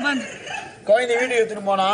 குழந்தை வீட்டுக்கு எடுத்துட்டு போனா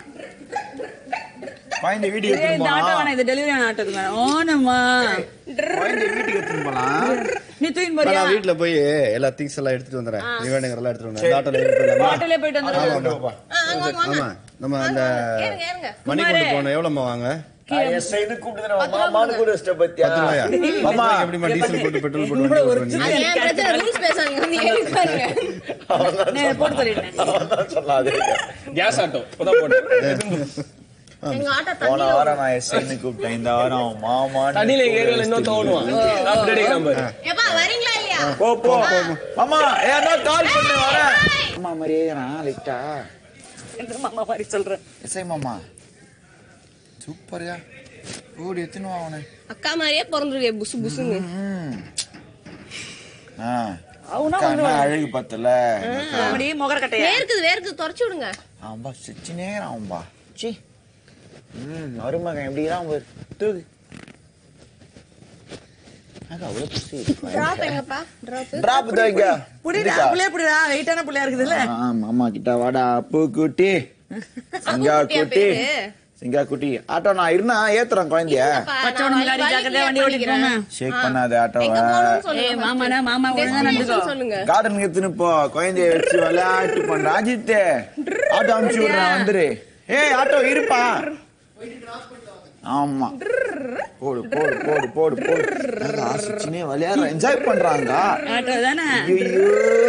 குழந்தை வீட்டுக்கு ஏய், எடுத்துட்டு இந்த ஆட்டோ போனா வேணாம் இது டெலிவரி ஆன ஆட்டோக்கு வேணாம் ஓனம்மா குழந்தை வீட்டுக்கு எடுத்துட்டு போலாம் நீ தூக்கின்னு இப்ப போறியா நான் வீட்டுல போய் எல்லா திங்ஸ் எல்லாம் எடுத்துட்டு வந்துடுறேன் நீ வேணுங்கிறதெல்லாம் எடுத்துட்டு வந்துடுறேன் ஆட்டோல எடுத்துட்டு வந்துடலாமா? ஆட்டோலே போயிட்டு வந்துடுறோம் ஆமா நம்ம அந்த ஏறுங்க ஏறுங்க மணி கொண்டு போனோம் எவ்வளவுமா வாங்க எஸ்ஐன்னு கூப்பிட்டு மாமான்னு கூட வச்சிட்ட பத்தியா பத்து ரூபாயா மாமா எப்படிமா டீசல் போட்டு பெட்ரோல் போட்டு வண்டி ஓட்டுவ நீ? அது ஏன் பிரச்சனை ரூல்ஸ் பேசாதீங்க வந்து ஏறிக்காருங்க நான் போட்டு சொல்லிட்டேன் அவன்தான் சொல்லாது கேஸ் ஆட்டோ இப்பதான் போட்டேன் எங்க ஆட்டோ போன தண்ணி வாரம் நான் எஸ்ஐன்னு கூப்பிட்டேன் இந்த வாரம் மாமான்னு தண்ணியில ஏரியால இன்னும் தோணுவான் அப்படியே நம்பர் ஏப்பா வரீங்களா இல்லையா போ போ மாமா ஏன்னா கால் பண்ணு வரேன் மாமா மாதிரி ஏறான் லைட்டா எந்த மாமா மாதிரி சொல்றேன் எஸ்ஐ மாமா சூப்பர்யா ஓடி எத்தனை அவனை அக்கா மாதிரியே பிறந்துருவே புசு புசுன்னு ம். ஆ அவனா அக்கா, என்ன அழகு பார்த்தல அப்படி முகர கட்டையா வேர்க்குது வேர்க்குது தொடச்சு விடுங்க அவன்பா சிச்சினே அவன்பா சி ம் மருமகன் எப்படிதான் பாரு தூக்கு அக்கா, அவ்வளவு புசி. டிராப் எங்கப்பா டிராப் Drop இதோ இங்க. புடிடா புள்ளைய புடிடா வெயிட்டான புள்ளையா இருக்குதுல்ல ஆ, மாமா கிட்ட வாடா அப்பு குட்டி சிங்கா குட்டி சிங்கா குட்டி ஆட்டோ நான் இருந்தா ஏத்துறேன் குழந்தைய பச்சை உடம்பு காரி ஜாக்கிரதையா வண்டி ஓட்டிட்டு போங்க ஷேக் பண்ணாத ஆட்டோவை ஏய் மாமானா மாமா ஒழுங்கா நடந்துக்கோ சொல்லுங்க கார்டன் எடுத்துன்னு போ குழந்தைய வச்சு விளையாட்டு பண்ற அஜித் ஆட்டோ அமுச்சு விடுறேன் வந்துரு ஏய் ஆட்டோ இருப்பா ஆமா போடு போடு போடு போடு போடு நல்லா ஆசிச்சுனே விளையாடுற என்ஜாய் பண்றாங்க ஆட்டோ தானே ஐயோ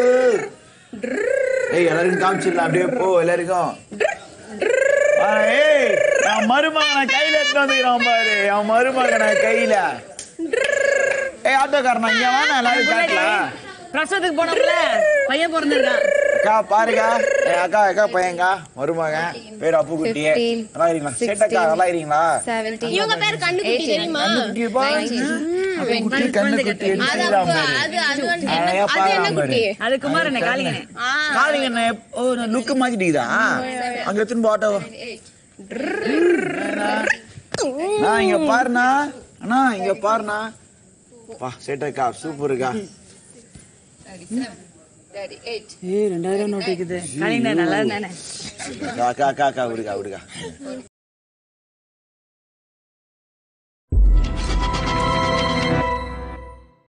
ஏய் எல்லாருக்கும் காமிச்சிடலாம் அப்படியே போ எல்லாருக்கும் ஆ, ஏய் என் மருமகனை கையில எடுத்து வந்துக்கிறான் பாரு என் மருமகனை கையில ஏய் ஆட்டோக்காரனா இங்க வாங்க எல்லாரும் காட்டலாம் பிரசவத்துக்கு போனோம்ல பையன் பிறந்திருக்கான் அக்கா பாருங்க என் அக்கா அக்கா பையன்க்கா மருமகன் பேர் அப்பு குட்டி நல்லா இருக்கீங்களா சேட்டக்கா நல்லா இருக்கீங்களா இவங்க பேர் கண்ணுக்குட்டி தெரியுமா குட்டி பா அப்பு குட்டி கண்ணு குட்டி அது எடுத்துக்கிறான் அப்ப- பாரு அது அது வந்து ஆ, என்ன- ஏன் அது என்ன பாருங்க குட்டி அது குமாரண்ணே காளிங்கண்ணே ஆ காலிங்க என்ன ஓ லுக்கு மாத்திட்டீங்களா அங்க எடுத்துன்னு போ ஆட்டோ அண்ணா இங்க பாருண்ணா அண்ணா இங்க பாருண்ணா பா சேட்டக்கா சூப்பருக்கா ஏய் ரெண்டாயிரம் நோட்டு இருக்குது காளிங்கண்ணே நல்லா இருந்தானே அக்கா அக்கா அக்கா விடுக்கா விடுக்கா